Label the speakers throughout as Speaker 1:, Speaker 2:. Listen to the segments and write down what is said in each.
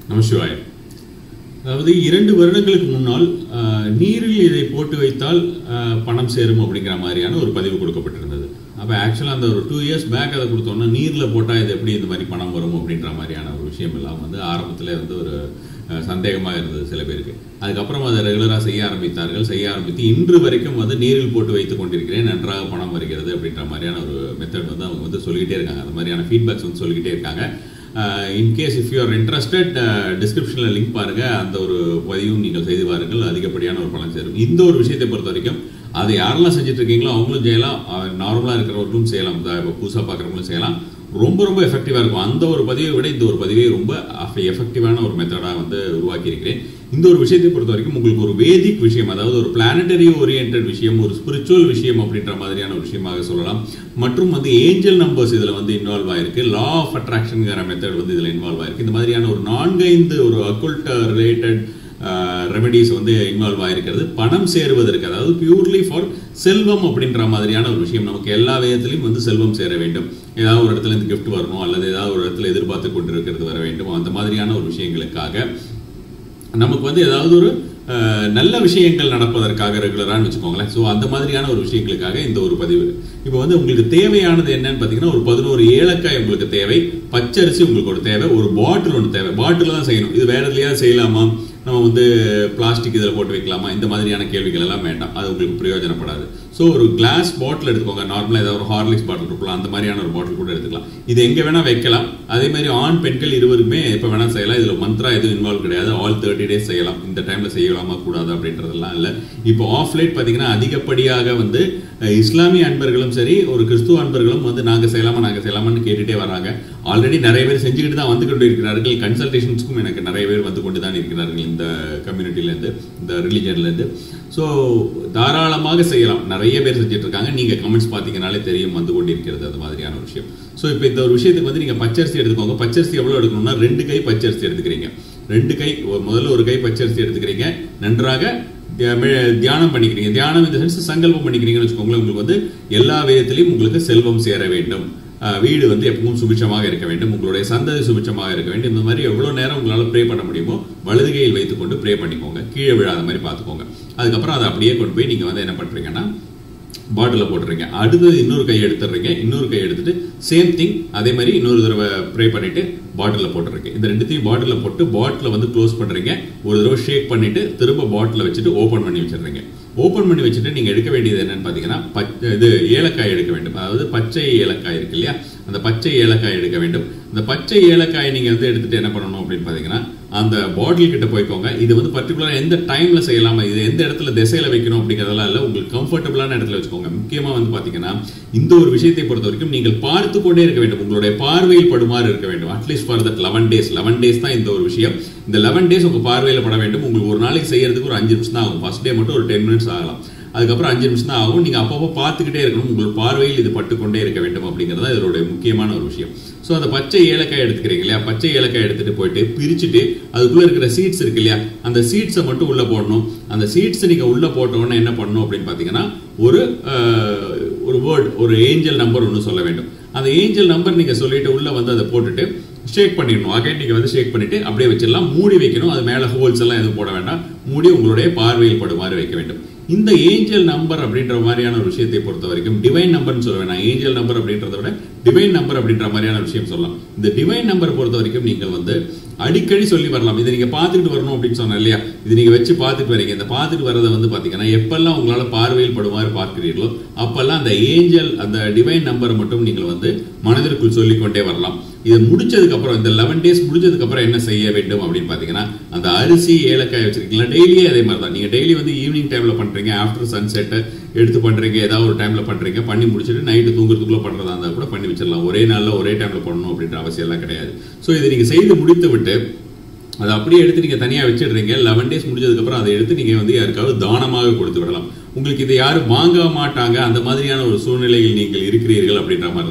Speaker 1: நமசிவாய் அதாவது இரண்டு வருடங்களுக்கு முன்னால் ஆஹ், நீரில் இதை போட்டு வைத்தால் ஆஹ், பணம் சேரும் அப்படிங்கிற மாதிரியான ஒரு பதிவு கொடுக்கப்பட்டிருந்தது அப்போ ஆக்சுவலாக அந்த ஒரு டூ இயர்ஸ் பேக் அதை கொடுத்தோன்னா நீரில் போட்டால் இது எப்படி இந்த மாதிரி பணம் வரும் அப்படின்ற மாதிரியான ஒரு விஷயம் எல்லாம் வந்து ஆரம்பத்தில் வந்து ஒரு சந்தேகமாக இருந்தது சில பேருக்கு அதுக்கப்புறம் அதை ரெகுலராக செய்ய ஆரம்பித்தார்கள் செய்ய ஆரம்பித்து இன்று வரைக்கும் வந்து நீரில் போட்டு வைத்துக் கொண்டிருக்கிறேன் நன்றாக பணம் வருகிறது அப்படின்ற மாதிரியான ஒரு மெத்தட் வந்து அவங்க வந்து சொல்லிக்கிட்டே இருக்காங்க அந்த மாதிரியான ஃபீட்பேக்ஸ் வந்து சொல்லிக்கிட்டே இருக்காங்க in case if you are interested டிஸ்கிரிப்ஷனில் லிங்க் பாருங்கள் அந்த ஒரு பதிவும் நீங்கள் செய்து பாருங்கள் அதிகப்படியான ஒரு பலன் சேரும் இந்த ஒரு விஷயத்தை பொறுத்த வரைக்கும் அதை யாரெல்லாம் செஞ்சுட்டு இருக்கீங்களோ அவங்களும் செய்யலாம் நார்மலாக இருக்கிறவர்களும் செய்யலாம் இப்போ புதுசாக பார்க்குறவங்களும் செய்யலாம் ரொம்ப ரொம்ப எஃபெக்டிவாக இருக்கும் அந்த ஒரு பதிவை விட இந்த ஒரு பதிவே ரொம்ப எஃபெக்டிவான ஒரு மெத்தடாக வந்து உருவாக்கி இருக்கிறேன் இந்த ஒரு விஷயத்தை பொறுத்த வரைக்கும் உங்களுக்கு ஒரு வேதிக் விஷயம் அதாவது ஒரு பிளானட்டரி ஓரியன்ட் விஷயம் ஒரு ஸ்பிரிச்சுவல் விஷயம் அப்படின்ற மாதிரியான ஒரு விஷயமாக சொல்லலாம் மற்றும் வந்து ஏஞ்சல் நம்பர்ஸ் இதில் வந்து இன்வால்வ் ஆயிருக்கு லா ஆஃப் அட்ராக்ஷன்ங்கிற மெத்தட் வந்து இதில் இன்வால்வ் ஆயிருக்கு இந்த மாதிரியான ஒரு நான்கைந்து ஒரு அக்குல்ட் ரிலேட்டட் ரெமெடிஸ் வந்து இன்வால்வ் ஆயிருக்கிறது பணம் சேருவதற்கு அதாவது பியூர்லி ஃபார் செல்வம் அப்படின்ற மாதிரியான ஒரு விஷயம் நமக்கு எல்லா விதத்திலையும் வந்து செல்வம் சேர வேண்டும் ஏதாவது ஒரு இடத்துல இருந்து கிஃப்ட் வரணும் அல்லது ஏதாவது ஒரு இடத்துல எதிர்பார்த்து கொண்டிருக்கிறது வர வேண்டும் அந்த மாதிரியான ஒரு விஷயங்களுக்காக நமக்கு வந்து ஏதாவது ஒரு அஹ், நல்ல விஷயங்கள் நடப்பதற்காக ரெகுலரான்னு வச்சுக்கோங்களேன் ஸோ அந்த மாதிரியான ஒரு விஷயங்களுக்காக இந்த ஒரு பதிவு இப்போ வந்து உங்களுக்கு தேவையானது என்னன்னு பார்த்தீங்கன்னா ஒரு பதினோரு ஏலக்காய் உங்களுக்கு தேவை பச்சரிசி உங்களுக்கு ஒரு தேவை ஒரு பாட்டில் ஒன்று தேவை பாட்டில் தான் செய்யணும் இது வேற எதுலையாவது செய்யலாமா நம்ம வந்து பிளாஸ்டிக் இதில் போட்டு வைக்கலாமா இந்த மாதிரியான கேள்விகள் எல்லாம் வேண்டாம் அது உங்களுக்கு பிரயோஜனப்படாது ஸோ ஒரு கிளாஸ் பாட்டில் எடுத்துக்கோங்க நார்மலாக ஏதாவது ஒரு ஹார்லிக்ஸ் பாட்டில் இருக்கலாம் அந்த மாதிரியான ஒரு பாட்டில் கூட எடுத்துக்கலாம் இது எங்கே வேணால் வைக்கலாம் அதே மாதிரி ஆண் பெண்கள் இருவருமே எப்போ வேணால் செய்யலாம் இதில் மந்த்ரா எதுவும் இன்வால்வ் கிடையாது ஆல் தேர்ட்டி டேஸ் செய்யலாம் இந்த டைமில் செய்யலாமா கூடாது அப்படின்றதெல்லாம் இல்லை இப்போ ஆஃப் லைட் பார்த்தீங்கன்னா அதிகப்படியாக வந்து அஹ், இஸ்லாமிய அன்பர்களும் சரி ஒரு கிறிஸ்துவ அன்பர்களும் வந்து நாங்கள் செய்யலாமா நாங்கள் செய்யலாமான்னு கேட்டுட்டே வராங்க ஆல்ரெடி நிறைய பேர் செஞ்சுக்கிட்டு தான் வந்து கொண்டு இருக்கிறார்கள் கன்சல்டேஷன்ஸ்க்கும் எனக்கு நிறைய பேர் வந்து கொண்டு தான் இருக்கிறார்கள் இந்த கம்யூனிட்டிலேருந்து இந்த ரிலீஜன்லேருந்து ஸோ தாராளமாக செய்யலாம் நிறைய பேர் செஞ்சுட்டு இருக்காங்க நீங்கள் கமெண்ட்ஸ் பார்த்தீங்கனாலே தெரியும் வந்து கொண்டு இருக்கிறது அந்த மாதிரியான ஒரு விஷயம் ஸோ இப்போ இந்த ஒரு விஷயத்துக்கு வந்து நீங்கள் பச்சரிசி எடுத்துக்கோங்க பச்சரிசி எவ்வளோ எடுக்கணும்னா ரெண்டு கை பச்சரிசி எடுத்துக்கிறீங்க ரெண்டு கை ஒரு- முதல்ல ஒரு கை பச்சரிசி எடுத்துக்கிறீங்க நன்றாக தியா- மெ- தியானம் பண்ணிக்கிறீங்க தியானம் இந்த சென்ஸ் சங்கல்பம் பண்ணிக்கிறீங்கன்னு வச்சுக்கோங்களேன் உங்களுக்கு வந்து எல்லா விதத்திலையும் உங்களுக்கு செல்வம் சேர வேண்டும் அஹ் வீடு வந்து எப்பவும் சுபிட்சமாக இருக்க வேண்டும் உங்களுடைய சந்ததி சுபிட்சமாக இருக்க வேண்டும் இந்த மாதிரி எவ்வளோ நேரம் உங்களால் ப்ரே பண்ண முடியுமோ வலது கையில் வைத்துக்கொண்டு ப்ரே பண்ணிக்கோங்க கீழே விழாத மாதிரி பார்த்துக்கோங்க அதுக்கப்புறம் அதை அப்படியே கொண்டு போய் நீங்கள் வந்து என்ன பண்ணுறீங்கன்னா பாட்டிலில் போட்டுறீங்க அடுத்தது இன்னொரு கை எடுத்துடுறீங்க இன்னொரு கை எடுத்துட்டு சேம் திங் அதே மாதிரி இன்னொரு தடவை ப்ரே பண்ணிட்டு பாட்டிலில் போட்டுறீங்க இந்த ரெண்டுத்தையும் பாட்டிலில் போட்டு பாட்டிலை வந்து க்ளோஸ் பண்ணுறீங்க ஒரு தடவை ஷேக் பண்ணிட்டு திரும்ப பாட்டிலை வச்சுட்டு ஓப்பன் பண்ணி வச்சிடுறீங்க ஓப்பன் பண்ணி வச்சுட்டு நீங்கள் எடுக்க வேண்டியது என்னன்னு பார்த்தீங்கன்னா பச்சை இது ஏலக்காய் எடுக்க வேண்டும் அதாவது பச்சை ஏலக்காய் இருக்கு இல்லையா அந்த பச்சை ஏலக்காய் எடுக்க வேண்டும் அந்த பச்சை ஏலக்காய் நீங்கள் வந்து எடுத்துட்டு என்ன பண்ணணும் அப்படின்னு பார்த்தீங்கன்னா அந்த பாட்டில் கிட்ட போய்க்கோங்க இது வந்து பர்டிகுலராக எந்த டைம்ல செய்யலாமா இது எந்த இடத்துல திசையில வைக்கணும் அப்படிங்கிறதெல்லாம் இல்லை உங்களுக்கு கம்ஃபர்டபுளான இடத்துல வச்சுக்கோங்க முக்கியமா வந்து பாத்தீங்கன்னா இந்த ஒரு விஷயத்தை பொறுத்த வரைக்கும் நீங்கள் பார்த்து கொண்டே இருக்க வேண்டும் உங்களுடைய பார்வையில் படுமாறு இருக்க வேண்டும் at least for that eleven days eleven days தான் இந்த ஒரு விஷயம் இந்த லெவன் டேஸ் உங்க பார்வையில் பட வேண்டும் உங்களுக்கு ஒரு நாளைக்கு செய்யறதுக்கு ஒரு அஞ்சு நிமிஷம் தான் ஆகும் ஃபர்ஸ்ட் டே மட்டும் ஒரு டென் மினிட்ஸ் ஆகலாம் அதுக்கப்புறம் அஞ்சு நிமிஷம் தான் ஆகும் நீங்கள் அப்பப்போ பார்த்துக்கிட்டே இருக்கணும் உங்கள் பார்வையில் இது பட்டுக்கொண்டே இருக்க வேண்டும் அப்படிங்கிறது தான் இதோட முக்கியமான ஒரு விஷயம் ஸோ அந்த பச்சை ஏலக்காய் எடுத்துக்கிறீங்க இல்லையா பச்சை ஏலக்காய் எடுத்துட்டு போயிட்டு பிரிச்சுட்டு அதுக்குள்ளே இருக்கிற சீட்ஸ் இருக்கு இல்லையா அந்த சீட்ஸை மட்டும் உள்ளே போடணும் அந்த சீட்ஸ் நீங்கள் உள்ளே போட்ட உடனே என்ன பண்ணணும் அப்படின்னு பார்த்தீங்கன்னா ஒரு அஹ், ஒரு வேர்ட் ஒரு ஏஞ்சல் நம்பர் ஒன்று சொல்ல வேண்டும் அந்த ஏஞ்சல் நம்பர் நீங்கள் சொல்லிட்டு உள்ளே வந்து அதை போட்டுட்டு ஷேக் பண்ணிடணும் அகைன் நீங்கள் வந்து ஷேக் பண்ணிட்டு அப்படியே வச்சிடலாம் மூடி வைக்கணும் அது மேலே ஹோல்ஸ் எல்லாம் எதுவும் போட வேண்டாம் மூடி உங்களுடைய பார்வையில் படுமாறு வைக்க வேண்டும் இந்த ஏஞ்சல் நம்பர் அப்படின்ற மாதிரியான ஒரு விஷயத்தை பொறுத்த வரைக்கும் டிவைன் நம்பர்னு சொல்ல வேணாம் ஏஞ்சல் நம்பர் அப்படின்றத விட டிவைன் நம்பர் அப்படின்ற மாதிரியான விஷயம் சொல்லலாம் இந்த டிவைன் நம்பர் பொறுத்த வரைக்கும் நீங்கள் வந்து அடிக்கடி சொல்லி வரலாம் இதை நீங்க பார்த்துட்டு வரணும் அப்படின்னு சொன்னேன் இல்லையா இது நீங்க வச்சு பார்த்துட்டு வரீங்க இந்த பார்த்துட்டு வரதை வந்து பாத்தீங்கன்னா எப்பெல்லாம் உங்களால பார்வையில் படுமாறு பார்க்கிறீர்களோ அப்பெல்லாம் அந்த ஏஞ்சல் அந்த டிவைன் நம்பரை மட்டும் நீங்கள் வந்து மனதிற்குள் சொல்லிக்கொண்டே வரலாம் இது முடிச்சதுக்கு அப்புறம் இந்த லெவன் டேஸ் முடிஞ்சதுக்கு அப்புறம் என்ன செய்ய வேண்டும் அப்படின்னு பாத்தீங்கன்னா அந்த அரிசி ஏலக்காய் வச்சிருக்கீங்களா டெய்லியே அதே மாதிரி தான் நீங்க டெய்லி வந்து ஈவினிங் டைம்ல பண்றீங்க ஆஃப்டர் சன்செட் எடுத்து பண்றீங்க ஏதாவது ஒரு டைம்ல பண்றீங்க பண்ணி முடிச்சுட்டு நைட்டு தூங்குறதுக்குள்ள பண்றதா இருந்தா கூட பண்ணி வச்சிடலாம் ஒரே நாள்ல ஒரே டைம்ல பண்ணணும் அப்படின்ற அவசியம் எல்லாம் கிடையாது ஸோ இதை நீங்க செய்து முடித்து விட்டு அதை அப்படியே எடுத்து நீங்க தனியா வச்சிடுறீங்க லெவன் டேஸ் முடிஞ்சதுக்கு அப்புறம் அதை எடுத்து நீங்க வந்து யாருக்காவது தானமாக கொடுத்து விடலாம் உங்களுக்கு இதை யாரும் வாங்க மாட்டாங்க அந்த மாதிரியான ஒரு சூழ்நிலையில் நீங்கள் இருக்கிறீர்கள் அப்படின்ற மாதிரி தான்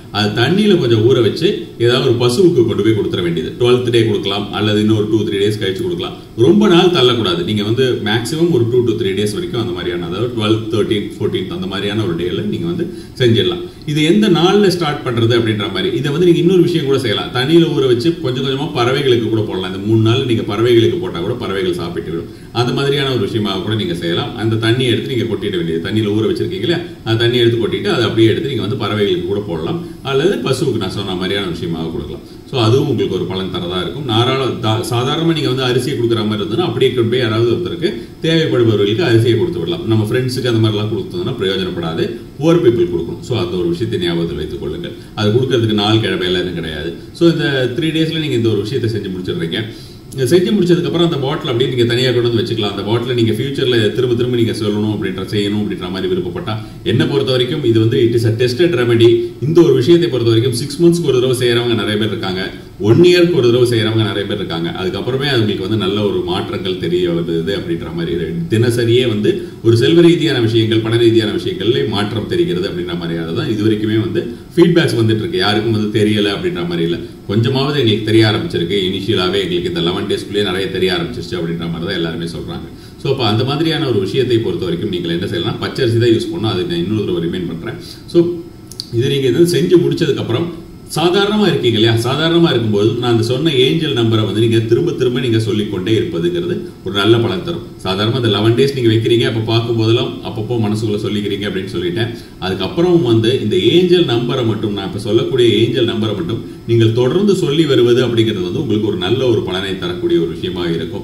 Speaker 1: அது தண்ணியில கொஞ்சம் ஊற வச்சு ஏதாவது ஒரு பசுவுக்கு கொண்டு போய் கொடுத்துட வேண்டியது டுவெல்த் டே கொடுக்கலாம் அல்லது இன்னொரு டூ த்ரீ டேஸ் கழிச்சு கொடுக்கலாம் ரொம்ப நாள் தள்ளக்கூடாது நீங்க வந்து மேக்ஸிமம் ஒரு டூ டு த்ரீ டேஸ் வரைக்கும் அந்த மாதிரியான அதாவது டுவெல் தேர்ட்டீன் ஃபோர்டீன் அந்த மாதிரியான ஒரு டேல நீங்க வந்து செஞ்சிடலாம் இது எந்த நாள்ல ஸ்டார்ட் பண்றது அப்படின்ற மாதிரி இதை வந்து நீங்க இன்னொரு விஷயம் கூட செய்யலாம் தண்ணியில ஊற வச்சு கொஞ்சம் கொஞ்சமா பறவைகளுக்கு கூட போடலாம் இந்த மூணு நாள் நீங்க பறவைகளுக்கு போட்டா கூட பறவைகள் சாப்பிட்டு விடும் அந்த மாதிரியான ஒரு விஷயமாக கூட நீங்க செய்யலாம் அந்த தண்ணியை எடுத்து நீங்க கொட்டிட வேண்டியது தண்ணியில ஊற வச்சிருக்கீங்களா அந்த தண்ணியை எடுத்து கொட்டிட்டு அதை அப்படியே எடுத்து நீங்க வந்து பறவைகளுக்கு கூட போடலாம் அல்லது பசுவுக்கு நான் சொன்ன மாதிரியான விஷயமாக கொடுக்கலாம் ஸோ அதுவும் உங்களுக்கு ஒரு பலன் தரதா இருக்கும் நாராள சாதாரணமாக நீங்கள் வந்து அரிசியை கொடுக்குற மாதிரி இருந்ததுன்னா அப்படியே கொண்டு போய் யாராவது ஒருத்தருக்கு தேவைப்படுபவர்களுக்கு அரிசியை கொடுத்து விடலாம் நம்ம ஃப்ரெண்ட்ஸுக்கு அந்த மாதிரிலாம் கொடுத்ததுன்னா பிரயோஜனப்படாது புவர் பீப்புள் கொடுக்கணும் ஸோ அந்த ஒரு விஷயத்தை ஞாபகத்தில் வைத்துக் கொள்ளுங்கள் அது கொடுக்கறதுக்கு நாள் கிழமையில எதுவும் கிடையாது ஸோ இந்த த்ரீ டேஸில் நீங்கள் இந்த ஒரு விஷயத்தை செஞ்சு முடிச்சிடுறீங்க இதை செஞ்சு முடிச்சதுக்கப்புறம் அந்த பாட்டில் அப்படியே நீங்கள் தனியாக கொண்டு வந்து வச்சுக்கலாம் அந்த பாட்டில் நீங்கள் ஃபியூச்சரில் திரும்ப திரும்ப நீங்கள் சொல்லணும் அப்படின்ற செய்யணும் அப்படின்ற மாதிரி விருப்பப்பட்டா என்ன பொறுத்த வரைக்கும் இது வந்து it is a tested remedy இந்த ஒரு விஷயத்தை பொறுத்த வரைக்கும் சிக்ஸ் மந்த்ஸ்க்கு ஒரு தடவை செய்கிறவங்க நிறைய பேர் இருக்காங்க ஒன் இயர்க்கு ஒரு தடவை செய்கிறவங்க நிறைய பேர் இருக்காங்க அதுக்கப்புறமே அவங்களுக்கு வந்து நல்ல ஒரு மாற்றங்கள் தெரிய வருது அப்படின்ற மாதிரி தினசரியே வந்து ஒரு செல்வ ரீதியான விஷயங்கள் பண ரீதியான விஷயங்கள்ல மாற்றம் தெரிகிறது அப்படின்ற மாதிரியாக தான் இது வரைக்குமே வந்து ஃபீட்பேக்ஸ் வந்துட்டு இருக்கு யாருக்கும் வந்து தெரியல அப்படின்ற மாதிரி இல்லை கொஞ்சமாவது எங்களுக்கு தெரிய ஆரம்பிச்சிருக்கு இனிஷியலாகவே எங்களுக்கு இந்த லெவன் டேஸ்க்குள்ளேயே நிறைய தெரிய ஆரம்பிச்சிருச்சு அப்படின்ற மாதிரி தான் எல்லாருமே சொல்றாங்க ஸோ அப்போ அந்த மாதிரியான ஒரு விஷயத்தை பொறுத்த வரைக்கும் நீங்கள் என்ன செய்யலாம் பச்சரிசி தான் யூஸ் பண்ணணும் அதை நான் இன்னொரு தடவை ரிமைண்ட் பண்ணுறேன் ஸோ இதை நீங்கள் இது செஞ்சு முடிச்சதுக்கப்புறம் சாதாரணமா இருக்கீங்க இல்லையா சாதாரணமா இருக்கும்போது நான் அந்த சொன்ன ஏஞ்சல் நம்பரை வந்து நீங்க திரும்ப திரும்ப நீங்க சொல்லிக்கொண்டே இருப்பதுங்கிறது ஒரு நல்ல பலன் தரும் சாதாரணமா இந்த லெவன் டேஸ் நீங்க வைக்கிறீங்க அப்ப பார்க்கும் போதெல்லாம் அப்பப்போ மனசுக்குள்ள சொல்லிக்கிறீங்க அப்படின்னு சொல்லிட்டேன் அதுக்கப்புறம் வந்து இந்த ஏஞ்சல் நம்பரை மட்டும் நான் இப்ப சொல்லக்கூடிய ஏஞ்சல் நம்பரை மட்டும் நீங்கள் தொடர்ந்து சொல்லி வருவது அப்படிங்கிறது வந்து உங்களுக்கு ஒரு நல்ல ஒரு பலனை தரக்கூடிய ஒரு விஷயமா இருக்கும்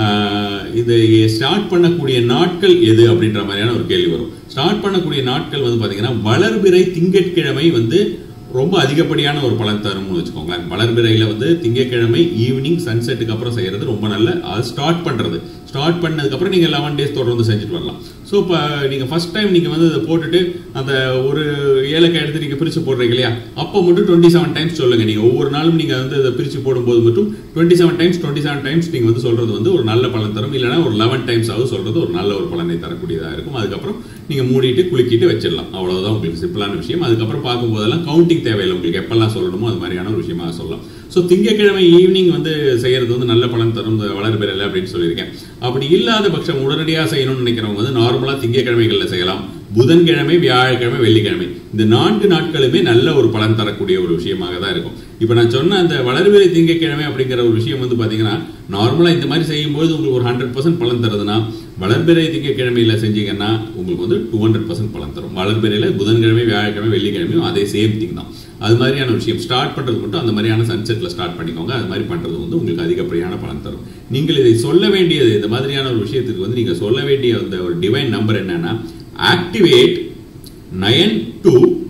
Speaker 1: இதை ஸ்டார்ட் பண்ணக்கூடிய நாட்கள் எது அப்படின்ற மாதிரியான ஒரு கேள்வி வரும் ஸ்டார்ட் பண்ணக்கூடிய நாட்கள் வந்து பாத்தீங்கன்னா வளர்பிறை திங்கட்கிழமை வந்து ரொம்ப அதிகப்படியான ஒரு பலன் தரும்னு வச்சுக்கோங்களேன் வளர்பிறையில வந்து திங்கட்கிழமை ஈவினிங் சன்செட்டுக்கு அப்புறம் செய்யறது ரொம்ப நல்ல அது ஸ்டார்ட் பண்றது ஸ்டார்ட் பண்ணதுக்கப்புறம் நீங்கள் லெவன் டேஸ் தொடர்ந்து செஞ்சுட்டு வரலாம் ஸோ இப்போ நீங்கள் ஃபஸ்ட் டைம் நீங்கள் வந்து அதை போட்டுட்டு அந்த ஒரு ஏலக்காய் எடுத்து நீங்கள் பிரித்து போடுறீங்க இல்லையா அப்போ மட்டும் டுவெண்ட்டி செவன் டைம்ஸ் சொல்லுங்கள் நீங்கள் ஒவ்வொரு நாளும் நீங்கள் வந்து அதை பிரித்து போடும்போது மட்டும் twenty seven times twenty seven times நீங்கள் வந்து சொல்கிறது வந்து ஒரு நல்ல பலன் தரும் இல்லைனா ஒரு லெவன் டைம்ஸ் ஆகும் சொல்கிறது ஒரு நல்ல ஒரு பலனை தரக்கூடியதாக இருக்கும் அதுக்கப்புறம் நீங்கள் மூடிட்டு குலுக்கிட்டு வச்சிடலாம் அவ்வளோதான் உங்களுக்கு சிம்பிளான விஷயம் அதுக்கப்புறம் பார்க்கும்போதெல்லாம் கவுண்டிங் தேவையில்லை உங்களுக்கு எப்பெல்லாம் சொல்லணுமோ அது மாதிரியான ஒரு விஷயமாக சொல்லலாம் ஸோ திங்கக்கிழமை ஈவினிங் வந்து செய்யறது வந்து நல்ல பலன் தரும் வளர்பிறல அப்படின்னு சொல்லியிருக்கேன் அப்படி இல்லாத பட்சம் உடனடியாக செய்யணும்னு நினைக்கிறவங்க வந்து நார்மலாக திங்கக்கிழமைகளில் செய்யலாம் புதன்கிழமை வியாழக்கிழமை வெள்ளிக்கிழமை இந்த நான்கு நாட்களுமே நல்ல ஒரு பலன் தரக்கூடிய ஒரு விஷயமாக தான் இருக்கும் இப்போ நான் சொன்ன அந்த வளர்பிறை திங்கக்கிழமை அப்படிங்கிற ஒரு விஷயம் வந்து பார்த்தீங்கன்னா நார்மலாக இந்த மாதிரி செய்யும்போது உங்களுக்கு ஒரு ஹண்ட்ரட் பர்சன்ட் பலன் தருதுன்னா வளர்பிறை திங்கக்கிழமையில செஞ்சீங்கன்னா உங்களுக்கு வந்து டூ ஹண்ட்ரட் பர்சன்ட் பலன் தரும் வளர்பிறையில புதன்கிழமை வியாழக்கிழமை வெள்ளிக்கிழமையும் அதே சேம் திங் தான் அது மாதிரியான விஷயம் ஸ்டார்ட் பண்றது மட்டும் அந்த மாதிரியான சன்செட்ல ஸ்டார்ட் பண்ணிக்கோங்க அது மாதிரி பண்றது வந்து உங்களுக்கு அதிகப்படியான பலன் தரும் நீங்கள் இதை சொல்ல வேண்டியது இந்த மாதிரியான ஒரு விஷயத்துக்கு வந்து நீங்க சொல்ல வேண்டிய அந்த ஒரு டிவைன் நம்பர் என்னன்னா activate nine two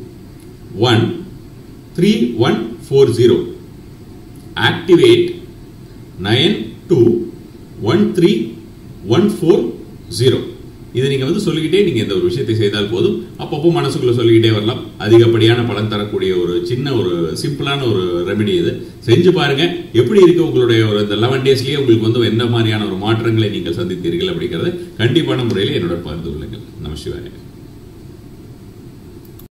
Speaker 1: one three one four zero activate nine two one three one four zero இதை நீங்கள் வந்து சொல்லிக்கிட்டே நீங்கள் இந்த ஒரு விஷயத்தை செய்தால் போதும் அப்பப்போ மனசுக்குள்ளே சொல்லிக்கிட்டே வரலாம் அதிகப்படியான பலன் தரக்கூடிய ஒரு சின்ன ஒரு சிம்பிளான ஒரு ரெமெடி இது செஞ்சு பாருங்க எப்படி இருக்கு உங்களுடைய ஒரு இந்த லெவன் டேஸ்லேயே உங்களுக்கு வந்து என்ன மாதிரியான ஒரு மாற்றங்களை நீங்கள் சந்தித்தீர்கள் அப்படிங்கிறத கண்டிப்பான முறையில் என்னோட பகிர்ந்து கொள்ளுங்கள் நம சிவாய